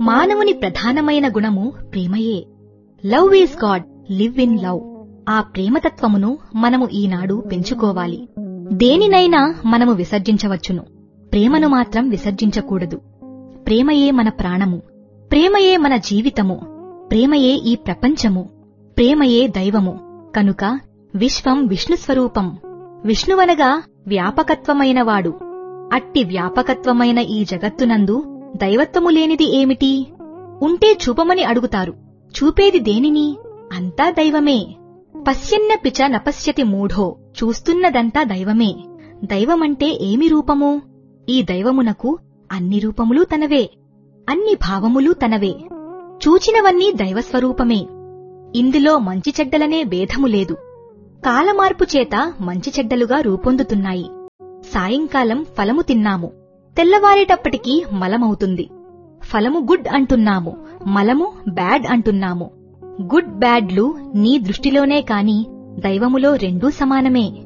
మానవుని ప్రధానమైన గుణము ప్రేమయే love is God live in love ఆ ప్రేమతత్వమును మనము ఈనాడు పెంచుకోవాలి దేనినైనా మనము విసర్జించవచ్చును ప్రేమను మాత్రం విసర్జించకూడదు ప్రేమయే మన ప్రాణము ప్రేమయే మన జీవితము ప్రేమయే ఈ ప్రపంచము ప్రేమయే దైవము కనుక విశ్వం విష్ణుస్వరూపం విష్ణువనగా వ్యాపకత్వమైనవాడు అట్టి వ్యాపకత్వమైన ఈ జగత్తునందు దైవత్వము లేనిది ఏమిటి ఉంటే చూపమని అడుగుతారు చూపేది దేనిని అంతా దైవమే పశ్యన్నపి చ నపశ్యతి మూఢో చూస్తున్నదంతా దైవమే దైవమంటే ఏమి రూపము ఈ దైవమునకు అన్ని రూపములు తనవే అన్ని భావములు తనవే చూచినవన్నీ దైవస్వరూపమే ఇందులో మంచి చెడ్డలనే భేదము లేదు కాలమార్పు చేత మంచి చెడ్డలుగా రూపొందుతున్నాయి సాయంకాలం ఫలము తిన్నాము తెల్లవారేటప్పటికీ మలమవుతుంది ఫలము గుడ్ అంటున్నాము మలము బ్యాడ్ అంటున్నాము గుడ్ బ్యాడ్లు నీ దృష్టిలోనే కాని దైవములో రెండూ సమానమే